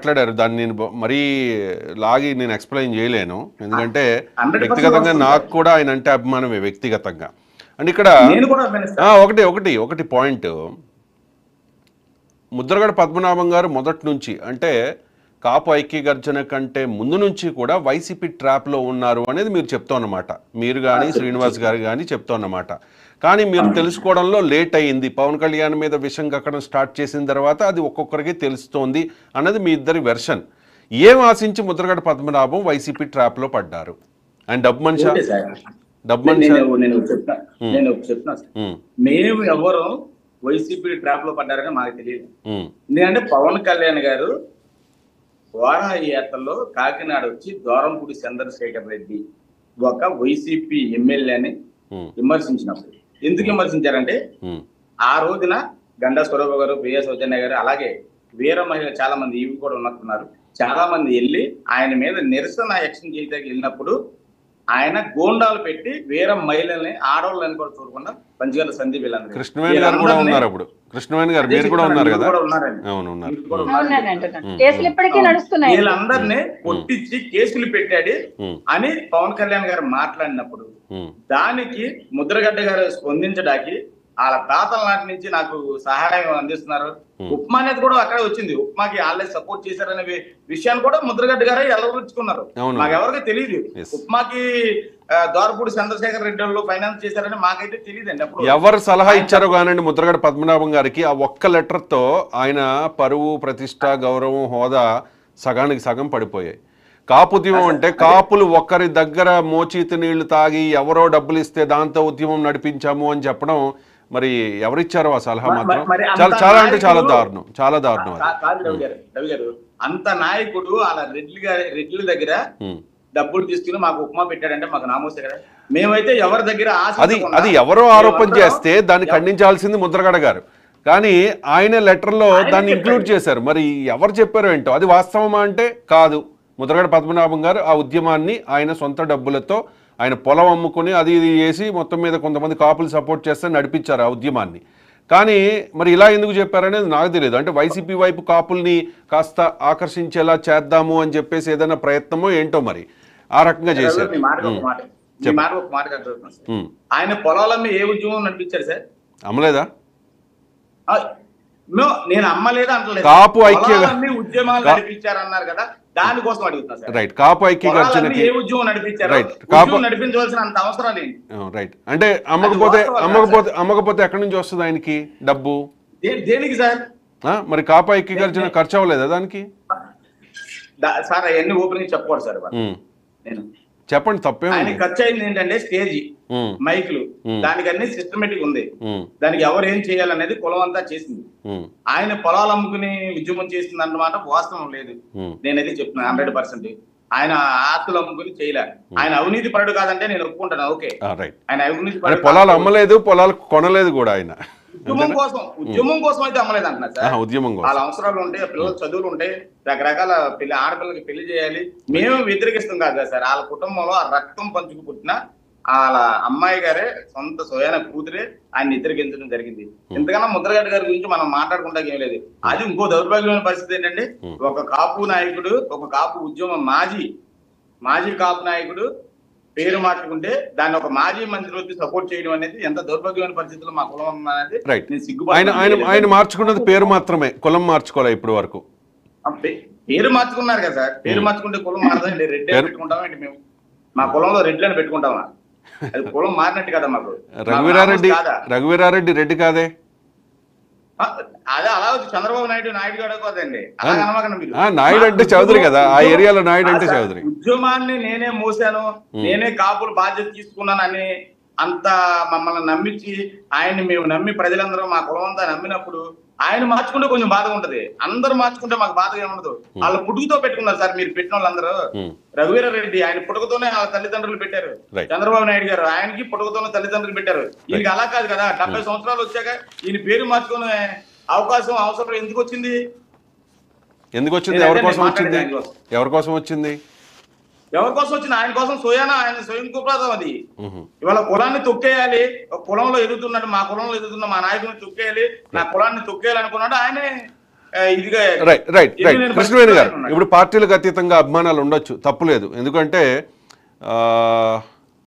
మాట్లాడారు దాన్ని నేను బ- మరీ లాగి నేను ఎక్స్ప్లెయిన్ చేయలేను ఎందుకంటే 100% వ్యక్తిగతంగా వస్తుంది. నాకు కూడా ఆయన అంటే అభిమానమే వ్యక్తిగతంగా అండ్ ఇక్కడ నేను కూడా అభిమానిస్తాను ఆ, ఒకటి ఒకటి ఒకటి పాయింట్ ముద్రగడ పద్మనాభం గారు మొదటి నుంచి అంటే కాపు ఐక్య గర్జన కంటే ముందు నుంచి కూడా వైసీపీ ట్రాప్లో ఉన్నారు అనేది మీరు చెప్తాన్నమాట మీరు కానీ శ్రీనివాస్ గారు కానీ చెప్తాన్నమాట కానీ మీరు తెలుసుకోవడంలో లేట్ అయ్యింది పవన్ కళ్యాణ్ మీద విషం కక్కడం స్టార్ట్ చేసిన తర్వాత అది ఒక్కొక్కరికి తెలుస్తోంది అన్నది మీ ఇద్దరి వెర్షన్ ఏం ఆశించి ముద్రగడ పద్మనాభం వైసీపీ ట్రాప్లో పడ్డారు అండ్ డబ్బు మనిషా ఓకే సార్ డబ్బు మనిషా నేను నేను చెప్తా నేను చెప్తున్నా సార్ ఉమ్, మేము ఎవరు వైసీపీ ట్రాప్ లో పడ్డారని మాకు తెలియదు ఉమ్, ఎందుకంటే పవన్ కళ్యాణ్ గారు వారాహి యాత్రలో కాకినాడ వచ్చి దూరంపూడి చంద్రశేఖర్ రెడ్డి ఒక వైసీపీ ఎమ్మెల్యేని ఉమ్, విమర్శించినప్పుడు ఎందుకు విమర్శించారంటే ఉమ్, ఆ రోజున గండా స్వరూప గారు ప్రియ సౌజన్య గారు అలాగే వీర మహిళ చాలా మంది ఇవి కూడా ఉన్నట్టున్నారు చాలా మంది వెళ్ళి ఆయన మీద నిరసన యాక్షన్ చేయడానికి వెళ్ళినప్పుడు ఆయన గోండాలు పెట్టి వీర మహిళల్ని ఆడవాళ్ళని కూడా చూడకుండా పంచగల సంధి వీళ్ళందరూ కృష్ణవేణి గారు కూడా ఉన్నారు అప్పుడు కృష్ణవేణి గారు మీరు కూడా ఉన్నారు కదా ఉన్నారండి అవును ఉన్నారు మీరు కూడా ఉన్నారు. అవునండి అంటున్నాను కేసులు ఇప్పటికీ నడుస్తున్నాయి వీళ్ళందరినీ కొట్టించి కేసులు పెట్టాడు ఉమ్, అని పవన్ కళ్యాణ్ గారు మాట్లాడినప్పుడు ఉమ్, దానికి ముద్రగడ్డ గారు స్పందించడానికి వాళ్ళ తాతల నాటి నుంచి నాకు సహాయం అందిస్తున్నారు Hmm. ఉప్మా అనేది కూడా అక్కడే వచ్చింది ఉప్మాకి వాళ్ళే సపోర్ట్ చేశారనే వి- విషయాన్ని కూడా ముద్రగడ్డ గారే ఎలవరుచుకున్నారు అవును. మాకు ఎవరికి తెలియదు Yes. ఉప్మాకి ఆ, దోరపూడి చంద్రశేఖర్ రెడ్డి వాళ్ళు ఫైనాన్స్ చేశారని మాకైతే తెలియదండి అప్పుడు ఎవరు సలహా ఇచ్చారో కానండి ముద్రగడ పద్మనాభం గారికి ఆ ఒక్క లెటర్తో ఆయన పరువు ప్రతిష్ట గౌరవం హోదా సగానికి సగం పడిపోయాయి కాపు ఉద్యమం అంటే కాపులు ఒక్కరి దగ్గర మోచీతి నీళ్లు తాగి ఎవరో డబ్బులు ఇస్తే దాంతో ఉద్యమం నడిపించాము అని చెప్పడం మరి ఎవరిచ్చారో ఆ సలహా మరి- మాత్రం మరి అంత చాలా చాలా అంటే చాలా నాయకుడు- దారుణం చాలా దారుణం అది కా- కాదు రవి గారు రవి గారు అంత నాయకుడు వాళ్ళ రెడ్డి గారి రెడ్ల దగ్గర ఉమ్. డబ్బులు తీసుకుని మాకు ఉప్మా పెట్టాడంటే మాకు నామోసే కదా మేమైతే ఎవరి దగ్గర ఆశ అది ఉంచకుండా అది ఎవరో ఆరోపణ మేమందరం చేస్తే దాన్ని ఖండించాల్సింది ముద్రగడ గారు కానీ ఆయన లెటర్లో ఆయనే దాన్ని ఇంక్లూడ్ చెప్పాడు. చేశారు మరి ఎవరు చెప్పారో ఏంటో అది వాస్తవమా అంటే కాదు ముద్రగడ పద్మనాభం గారు ఆ ఉద్యమాన్ని ఆయన సొంత డబ్బులతో ఆయన పొలం అమ్ముకుని అది ఇది చేసి మొత్తం మీద కొంతమంది కాపులు సపోర్ట్ చేస్తే నడిపించారు ఆ ఉద్యమాన్ని కానీ మరి ఇలా ఎందుకు చెప్పారనేది నాకు తెలియదు అంటే వైసీపీ వైపు కాపుల్ని కాస్త ఆకర్షించేలా చేద్దాము అని చెప్పేసి ఏదైనా ప్రయత్నమో ఏంటో మరి ఆ రకంగా చేశారు మీ మాట ఒక ఉమ్. మాట మీ మాట ఒక మాట కట్టుకుంటున్నాను సార్ ఉమ్. ఆయన పొలాలమ్మి ఏ ఉద్యమం నడిపించారు సార్ అమ్మలేదా ఆ, నో, నేను అమ్మలేదు అంటలేదు కాపు ఐక్య- పొలాలమ్మి ఉద్యమాలు కా- నడిపించారు అన్నారు కదా దానికోసం అడుగుతున్నా సార్ రైట్ కాపు ఐక్య పొలాలమ్మి గర్జనకి ఏ ఉద్యమం నడిపించారు Right. కాపు- ఉద్యమం నడిపించవలసిన అంత అవసరం లేదు ఆ, రైట్ అంటే అమ్మకపోతే వాస్తవం కాదు అమ్మకపోతే అమ్మకపోతే ఎక్కడి నుంచి వస్తుంది ఆయనకి డబ్బు దే- దేనికి సార్ ఆ, మరి కాపు ఐక్య గర్జన ఖర్చు అవ్వలేదా దానికి దా- సార్ అవన్నీ ఓపెనింగ్ చెప్పకూడదు సార్ ఇవాళ. ఉమ్. నేను చెప్పండి తప్పే ఆయన ఖర్చు అయింది ఏంటంటే స్టేజి మైకులు Hmm. దానికి అన్ని సిస్టమేటిక్ ఉంది దానికి ఎవరు ఏం చేయాలనేది కులం అంతా చేసింది ఆయన పొలాలు అమ్ముకుని ఉద్యమం చేసింది అన్నమాట వాస్తవం లేదు నేనైతే చెప్తున్నాను హండ్రెడ్ పర్సెంట్ ఆయన ఆస్తులు అమ్ముకుని చేయలే ఆయన అవినీతి పరుడు కాదంటే నేను ఒప్పుకుంటాను ఓకే రైట్ ఆయన అవినీతి అంటే పరుడు పొలాలు కాదు. అమ్మలేదు పొలాలు కొనలేదు కూడా ఆయన ఉద్యమం కోసం ఉద్యమం కోసం అయితే అమ్మలేదు అంటున్నా సార్ ఆహా, ఉద్యమం వాళ్ళ కోసం అవసరాలు ఉంటాయి పిల్లల చదువులు ఉంటాయి రకరకాల పిల్ల ఆడపిల్లలకి పెళ్లి చేయాలి మేము వ్యతిరేకిస్తాం కాదు కదా సార్ వాళ్ళ కుటుంబంలో ఆ రక్తం పంచుకు పుట్టిన వాళ్ళ అమ్మాయి గారే సొంత సోయాన కూతురే ఆయన వ్యతిరేకించడం జరిగింది ఎంతకన్నా ముద్రగడ్డ గారి గురించి మనం మాట్లాడుకుంటా ఏం లేదు అది ఇంకో దౌర్భాగ్యమైన పరిస్థితి ఏంటంటే ఒక కాపు నాయకుడు ఒక కాపు ఉద్యమం మాజీ మాజీ కాపు నాయకుడు పేరు మార్చుకుంటే దాన్ని ఒక మాజీ మంత్రి వచ్చి సపోర్ట్ చేయడం అనేది ఎంత దౌర్భాగ్యమైన పరిస్థితుల్లో మా కులం అనేది రైట్ నేను ఆయన సిగ్గుపడుతున్నాను. ఆయన ఆయన మార్చుకున్నది పేరు మాత్రమే కులం మార్చుకోలే ఇప్పటి వరకు ఆ పే- పేరు మార్చుకున్నారు కదా సార్ పేరు మార్చుకుంటే కులం మారదండి రెడ్డి పేరు- పెట్టుకుంటాం ఏంటి మేము మా కులంలో రెడ్లని పెట్టుకుంటామా అది కులం మారినట్టు కదా మాకు రఘువీరారెడ్డి కాదా? రఘువీరారెడ్డి రెడ్డి కాదే ఆ, అదే అలా వచ్చి చంద్రబాబు నాయుడు నాయుడు గారు కాదండి అలా అనమాకండి మీరు. ఆ, నాయుడు అంటే మా చౌదరి కదా ఆ ఉద్యమం- ఏరియాలో నాయుడు అంటే ఆ, సార్, చౌదరి ఉద్యమాన్ని నేనే మోసాను నేనే కాపులు బాధ్యత తీసుకున్నానని అంత మమ్మల్ని నమ్మించి ఆయన్ని మేము నమ్మి ప్రజలందరూ మా కులం అంతా నమ్మినప్పుడు ఆయన మార్చుకుంటే కొంచెం బాధగా ఉంటది అందరూ మార్చుకుంటే మాకు బాధగా ఏముండదు వాళ్ళ పుట్టుకతో పెట్టుకున్నారు సార్ మీరు పెట్టిన వాళ్ళందరూ ఉమ్. రఘువీరారెడ్డి ఆయన పుట్టుకతోనే వాళ్ళ తల్లిదండ్రులు పెట్టారు Right. చంద్రబాబు నాయుడు గారు ఆయనకి పుట్టుకతోనే తల్లిదండ్రులు పెట్టారు ఈయనకి అలా కాదు కదా డెబ్బై సంవత్సరాలు వచ్చాక ఈయన పేరు మార్చుకునే అవకాశం అవసరం ఎందుకు వచ్చింది ఎందుకు వచ్చింది నేను ఎవరి అదే కోసం నేను వచ్చింది మాట్లాడేది ఆయన కోసం. ఎవరి కోసం వచ్చింది ఎవరి కోసం వచ్చింది ఆయన కోసం సోయానా ఆయన స్వయం కుప్రాదం అది ఉహు. ఇవాళ కులాన్ని తొక్కేయాలి ఒక కులంలో ఎదుగుతున్నాడు మా కులంలో ఎదుగుతున్న మా నాయకుడిని తొక్కేయాలి నా కులాన్ని తొక్కేయాలి అనుకున్నాడు ఆయనే ఆ, ఇదిగా రైట్ రైట్ ఇది రైట్ నేను కృష్ణవేణి గారు పరిస్థితిలో ఇప్పుడు పార్టీలకు అతీతంగా అభిమానాలు ఉండొచ్చు తప్పులేదు ఎందుకంటే ఆ,